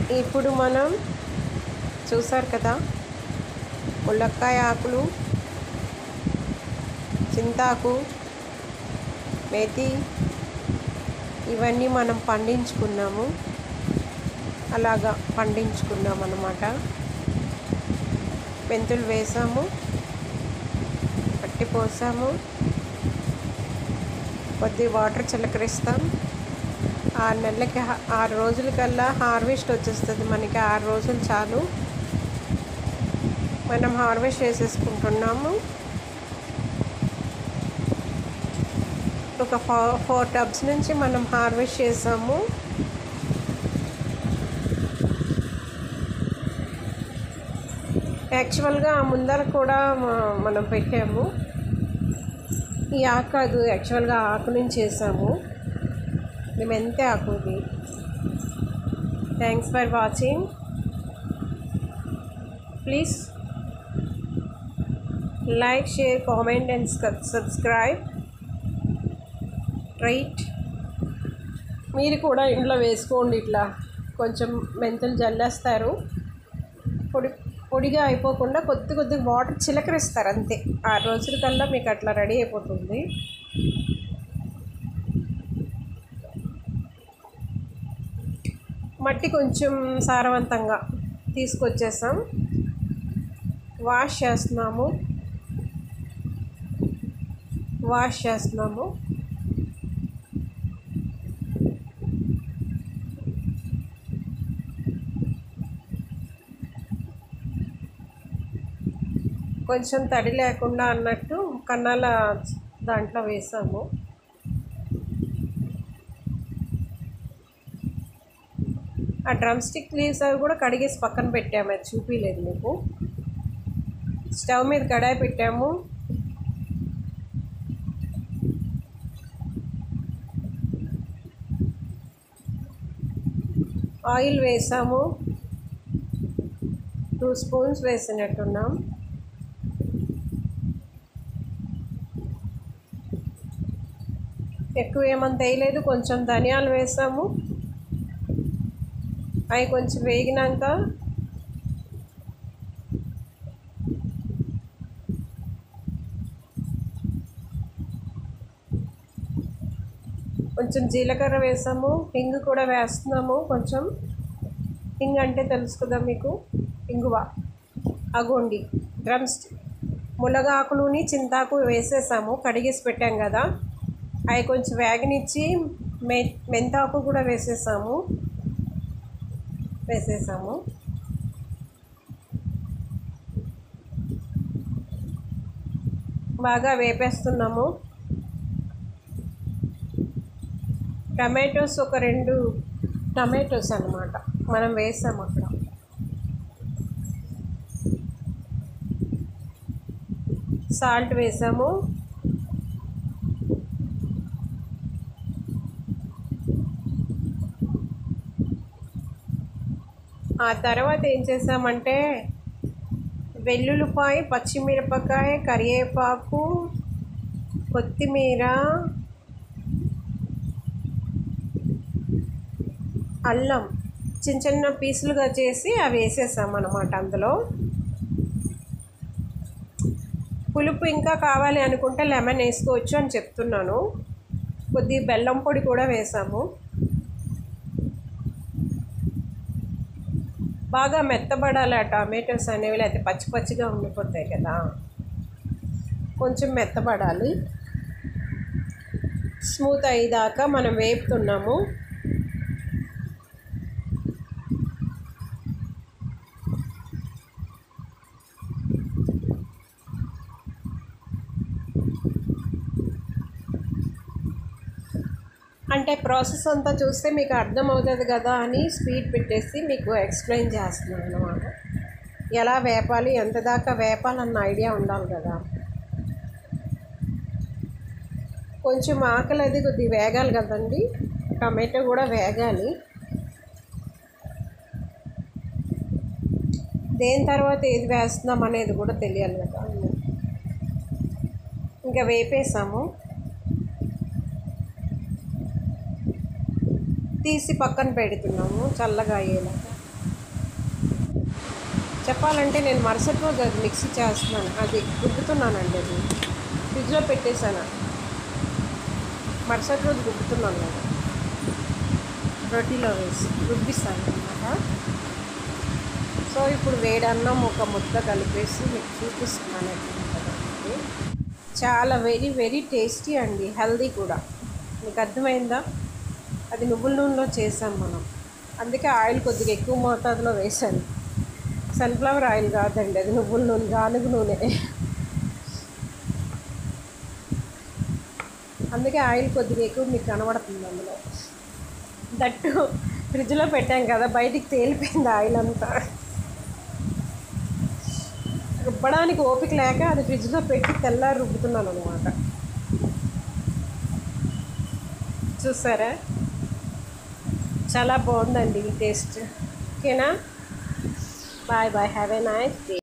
ఇప్పుడు మనం చూసారు కదా ములక్కాయ ఆకులు చింతాకు మేతి ఇవన్నీ మనం పండించుకున్నాము అలాగా పండించుకున్నాం అన్నమాట మెంతులు వేసాము పట్టి పోసాము కొద్ది వాటర్ చిలకరిస్తాం ఆరు నెలలకి హా- ఆరు రోజులకల్లా హార్వెస్ట్ వచ్చేస్తుంది మనకి ఆరు రోజులు చాలు మనం హార్వెస్ట్ చేసేసుకుంటున్నాము ఒక ఫోర్ ఫోర్ టబ్స్ నుంచి మనం హార్వెస్ట్ చేసాము యాక్చువల్గా ఆ ముందర కూడా మ- మనం పెట్టాము ఈ ఆకు కాదు యాక్చువల్గా ఆకు నుంచి చేసాము మేము ఎంతే ఆకు ఇది thanks for watching please like share comment and subscribe right మీరు కూడా ఇంట్లో వేసుకోండి ఇట్లా కొంచెం మెంతులు జల్లేస్తారు పొడి పొడిగా అయిపోకుండా కొద్ది కొద్దిగా వాటర్ చిలకరిస్తారు అంతే ఆ రోజులకల్లా మీకు అట్లా రెడీ అయిపోతుంది మట్టి కొంచెం సారవంతంగా తీసుకొచ్చేసాం వాష్ చేస్తున్నాము వాష్ చేస్తున్నాము కొంచెం తడి లేకుండా అన్నట్టు కన్నాల దాంట్లో వేసాము ఆ డ్రమ్ స్టిక్ లీవ్స్ అవి కూడా కడిగేసి పక్కన పెట్టాము అది చూపించలేదు మీకు స్టవ్ మీద కడాయి పెట్టాము ఆయిల్ వేసాము టూ స్పూన్స్ వేసినట్టున్నాం ఎక్కువ ఏమంత వేయలేదు కొంచెం ధనియాలు వేసాము అవి కొంచెం వేగినాక కొంచెం జీలకర్ర వేసాము హింగు కూడా వేస్తున్నాము కొంచెం హింగ్ అంటే తెలుసు కదా మీకు ఇంగువ అగోండి డ్రమ్స్ మునగాకులుని చింతాకు వేసేసాము కడిగేసి పెట్టాం కదా అవి కొంచెం వేగనిచ్చి మె మెంతాకు కూడా వేసేసాము వేసేసాము బాగా వేపేస్తున్నాము టమాటోస్ ఒక రెండు టమాటోస్ అన్నమాట మనం వేసాము అక్కడ సాల్ట్ వేసాము ఆ తర్వాత ఏం చేసామంటే వెల్లుల్లిపాయ పచ్చిమిరపకాయ కరివేపాకు కొత్తిమీర అల్లం చిన్న చిన్న పీసులుగా చేసి అవి వేసేసాం అన్నమాట అందులో పులుపు ఇంకా కావాలి అనుకుంటే లెమన్ వేసుకోవచ్చు అని చెప్తున్నాను కొద్ది బెల్లం పొడి కూడా వేసాము బాగా మెత్తబడాలి ఆ టమాటోస్ అనేవి లేకపోతే పచ్చి పచ్చిగా ఉండిపోతాయి కదా కొంచెం మెత్తబడాలి స్మూత్ అయ్యేదాకా మనం వేపుతున్నాము అంటే ప్రాసెస్ అంతా చూస్తే మీకు అర్థమవుతుంది కదా అని స్పీడ్ పెట్టేసి మీకు ఎక్స్ప్లెయిన్ చేస్తున్నాను అన్నమాట ఎలా వేపాలి ఎంత దాకా వేపాలన్న ఐడియా ఉండాలి కదా కొంచెం ఆకలి అది కొద్దిగా వేగాలి కదండి టమాటో కూడా వేగాలి దేని తర్వాత ఏది వేస్తున్నాం అనేది కూడా తెలియాలి కదా ఇంకా వేపేసాము తీసి పక్కన పెడుతున్నాము చల్లగా అయ్యేలాగా చెప్పాలంటే నేను మరుసటి రోజు అది మిక్సీ చేస్తున్నాను అది రుబ్బుతున్నానండి అది ఫ్రిడ్జ్లో పెట్టేశాను మరుసటి రోజు రుబ్బుతున్నాను నేను రొటీలో వేసి రుబ్బిస్తాను అనమాట సో ఇప్పుడు వేడి అన్నం ఒక ముద్ద కలిపేసి మీకు చూపిస్తున్నాను ఎట్లుంటుందో చాలా వెరీ వెరీ టేస్టీ అండి హెల్దీ కూడా మీకు అర్థమైందా అది నువ్వుల నూనెలో చేసాం మనం అందుకే ఆయిల్ కొద్దిగా ఎక్కువ మోతాదులో వేసాను సన్ఫ్లవర్ ఆయిల్ కాదండి అది నువ్వుల నూనె గానుగ నూనె అందుకే ఆయిల్ కొద్దిగా ఎక్కువ మీకు కనబడుతుంది అందులో దట్టు ఫ్రిడ్జ్లో పెట్టాం కదా బయటికి తేలిపోయింది ఆయిల్ అంతా రుబ్బడానికి ఓపిక లేక అది ఫ్రిడ్జ్లో పెట్టి తెల్లారి రుబ్బుతున్నాను అనమాట చూసారా చాలా బాగుందండి ఈ టేస్ట్ ఓకేనా bye bye have a nice day